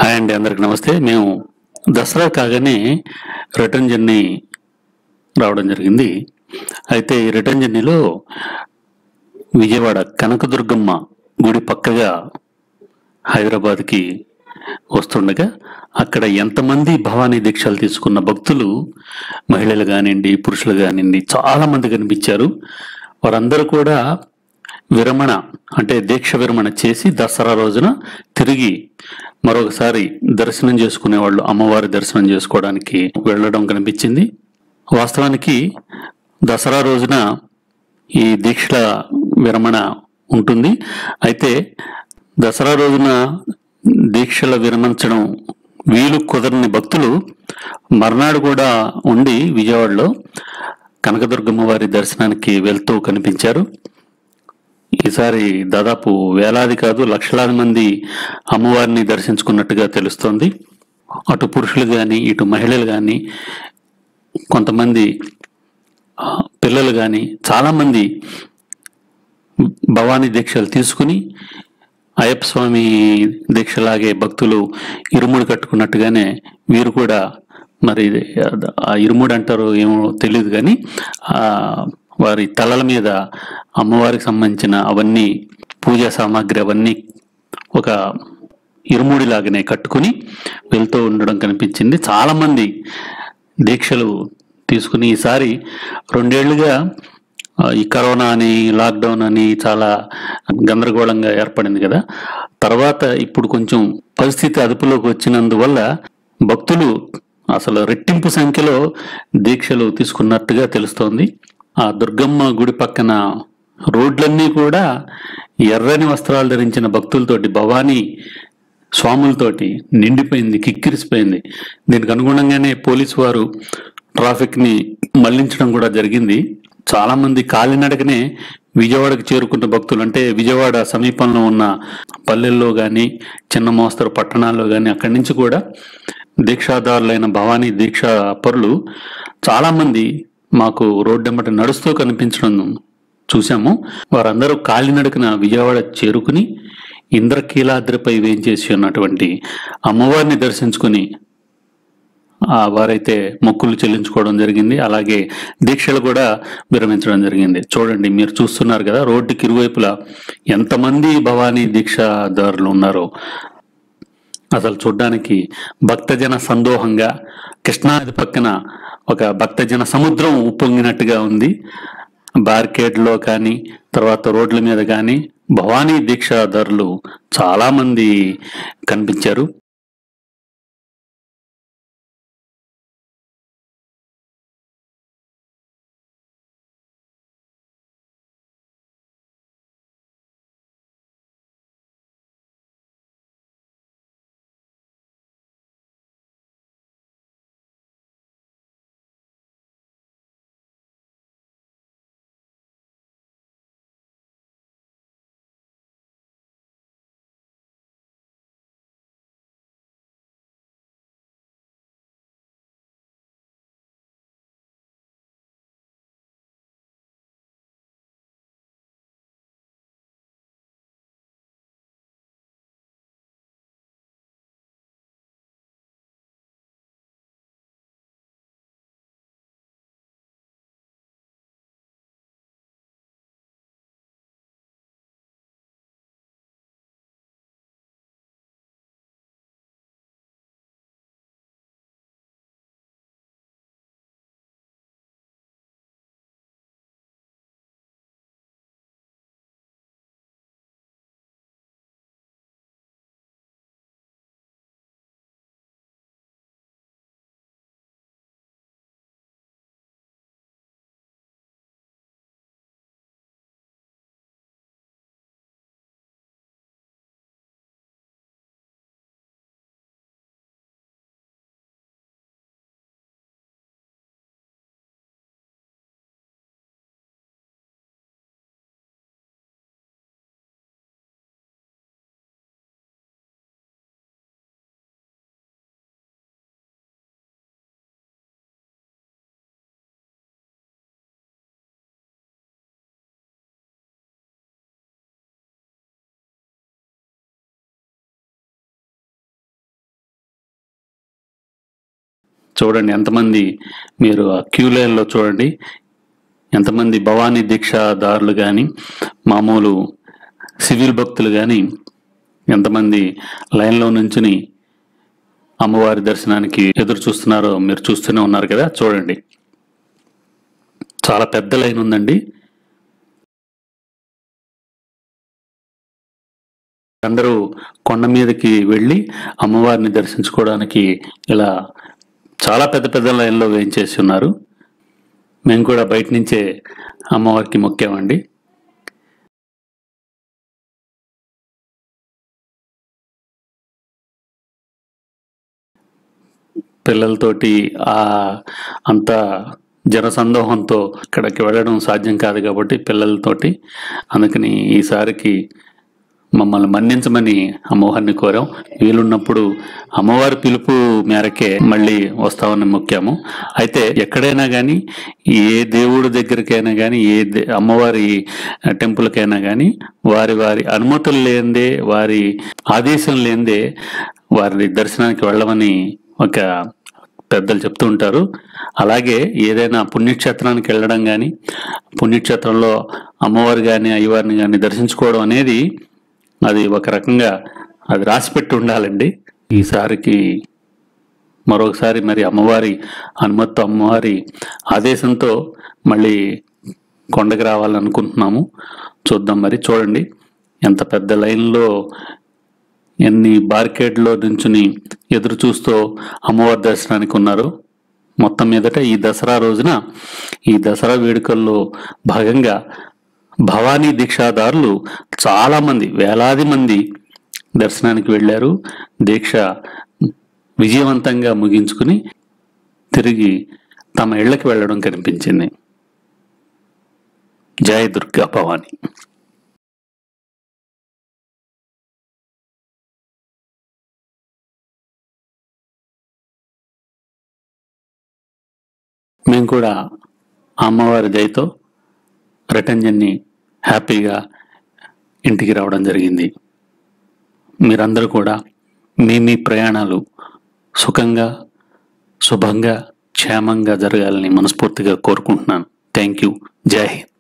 hi అండి అందరికి నమస్తే మేము దసరా కాగానే రిటర్న్ జర్నీ రావడం జరిగింది అయితే ఈ రిటర్న్ జర్నీలో విజయవాడ కనకదుర్గమ్మ గుడి పక్కగా హైదరాబాద్కి వస్తుండగా అక్కడ ఎంతమంది భవానీ దీక్షలు తీసుకున్న భక్తులు మహిళలు కానివ్వండి పురుషులు కానివ్వండి చాలా మంది కనిపించారు వారందరూ కూడా విరమణ అంటే దీక్ష విరమణ చేసి దసరా రోజున తిరిగి మరొకసారి దర్శనం చేసుకునే వాళ్ళు అమ్మవారి దర్శనం చేసుకోవడానికి వెళ్ళడం కనిపించింది వాస్తవానికి దసరా రోజున ఈ దీక్షల విరమణ ఉంటుంది అయితే దసరా రోజున దీక్షల విరమించడం వీలు కుదరని భక్తులు మర్నాడు కూడా ఉండి విజయవాడలో కనకదుర్గమ్మ వారి దర్శనానికి వెళ్తూ కనిపించారు ఈసారి దాదాపు వేలాది కాదు లక్షలాది మంది అమ్మవారిని దర్శించుకున్నట్టుగా తెలుస్తోంది అటు పురుషులు కానీ ఇటు మహిళలు కానీ కొంతమంది ఆ, పిల్లలు కానీ చాలామంది భవానీ దీక్షలు తీసుకుని అయ్యప్ప స్వామి దీక్షలాగే భక్తులు ఇరుముడు కట్టుకున్నట్టుగానే వీరు కూడా మరి ఆ ఇరుముడు అంటారో ఏమో తెలియదు కానీ ఆ వారి తలల మీద అమ్మవారికి సంబంధించిన అవన్నీ పూజా సామాగ్రి అవన్నీ ఒక ఇరుముడిలాగానే కట్టుకుని వెళ్తూ ఉండడం కనిపించింది చాలా మంది దీక్షలు తీసుకుని ఈసారి రెండేళ్లుగా ఆ, ఈ కరోనా అని లాక్డౌన్ అని చాలా గందరగోళంగా ఏర్పడింది కదా తర్వాత ఇప్పుడు కొంచెం పరిస్థితి అదుపులోకి వచ్చినందువల్ల భక్తులు అసలు రెట్టింపు సంఖ్యలో దీక్షలు తీసుకున్నట్టుగా తెలుస్తోంది ఆ దుర్గమ్మ గుడి పక్కన రోడ్లన్నీ కూడా ఎర్రని వస్త్రాలు ధరించిన భక్తులతోటి భవానీ స్వాములతోటి నిండిపోయింది కిక్కిరిసిపోయింది దీనికి అనుగుణంగానే పోలీసు వారు ట్రాఫిక్ ని మళ్లించడం కూడా జరిగింది చాలా మంది కాలినడకనే విజయవాడకు చేరుకున్న భక్తులు అంటే విజయవాడ సమీపంలో ఉన్న పల్లెల్లో కానీ చిన్న మోస్తరు పట్టణాల్లో కానీ అక్కడి నుంచి కూడా దీక్షాదారులైన భవానీ దీక్షా పరులు చాలా మంది మాకు రోడ్డెమ్మట నడుస్తూ కనిపించడం చూశాము వారందరూ కాలినడకన విజయవాడ చేరుకుని ఇంద్రకీలాద్రిపై వేంచేసి ఉన్నటువంటి అమ్మవారిని దర్శించుకుని ఆ వారైతే మొక్కులు చెల్లించుకోవడం జరిగింది అలాగే దీక్షలు కూడా విరమించడం జరిగింది చూడండి మీరు చూస్తున్నారు కదా రోడ్డుకి ఇరువైపులా ఎంతమంది భవానీ దీక్షాదారులు ఉన్నారో అసలు చూడ్డానికి భక్తజన సందోహంగా కృష్ణానది పక్కన ఒక భక్తజన సముద్రం ఉప్పొంగినట్టుగా ఉంది బార్కేడ్లో కానీ తర్వాత రోడ్ల మీద కానీ భవానీ దీక్షాదారులు చాలా మంది కనిపించారు చూడండి ఎంతమంది మీరు ఆ క్యూ లైన్లో చూడండి ఎంతమంది భవానీ దీక్షాదారులు కానీ మామూలు సివిల్ భక్తులు కానీ ఎంతమంది లైన్లో నుంచుని అమ్మవారి దర్శనానికి ఎదురు చూస్తున్నారో మీరు చూస్తూనే ఉన్నారు కదా చూడండి చాలా పెద్ద లైన్ ఉందండి అందరూ కొండ మీదకి వెళ్ళి అమ్మవారిని దర్శించుకోవడానికి ఇలా చాలా పెద్ద పెద్ద లైన్లో వేయించేసి ఉన్నారు మేము కూడా బయట నుంచే అమ్మవారికి మొక్కామండి పిల్లలతోటి ఆ అంత జనసందోహంతో ఇక్కడికి వెళ్ళడం సాధ్యం కాదు కాబట్టి పిల్లలతోటి అందుకని ఈసారికి మమ్మల్ని మన్నించమని అమ్మవారిని కోరాం వీలున్నప్పుడు అమ్మవారి పిలుపు మేరకే మళ్ళీ వస్తామని మొక్కాము అయితే ఎక్కడైనా కానీ ఏ దేవుడి దగ్గరికైనా కానీ ఏ దే- అమ్మవారి టెంపుల్కైనా కానీ వారి వారి అనుమతులు లేనిదే వారి ఆదేశం లేనిదే వారి దర్శనానికి వెళ్ళమని ఒక పెద్దలు చెప్తూ ఉంటారు అలాగే ఏదైనా పుణ్యక్షేత్రానికి వెళ్ళడం కానీ పుణ్యక్షేత్రంలో అమ్మవారు కానీ అయ్యవారిని కానీ దర్శించుకోవడం అనేది అది ఒక రకంగా అది రాసిపెట్టి ఉండాలండి ఈసారికి మరొకసారి మరి అమ్మవారి అనుమతితో అమ్మవారి ఆదేశంతో మళ్ళీ కొండకి రావాలనుకుంటున్నాము చూద్దాం మరి చూడండి ఎంత పెద్ద లైన్లో ఎన్ని బార్కేడ్లో నుంచుని ఎదురు చూస్తూ అమ్మవారి దర్శనానికి ఉన్నారు మొత్తం మీదట ఈ దసరా రోజున ఈ దసరా వేడుకల్లో భాగంగా భవానీ దీక్షాదారులు చాలా మంది వేలాది మంది దర్శనానికి వెళ్ళారు దీక్ష విజయవంతంగా ముగించుకుని తిరిగి తమ ఇళ్లకి వెళ్ళడం కనిపించింది జయ దుర్గా భవానీ మేము కూడా ఆ అమ్మవారి దయతో రిటర్న్ జర్నీ హ్యాపీగా ఇంటికి రావడం జరిగింది మీరందరూ కూడా మీ మీ ప్రయాణాలు సుఖంగా శుభంగా క్షేమంగా జరగాలని మనస్ఫూర్తిగా కోరుకుంటున్నాను థ్యాంక్ యూ జై హింద్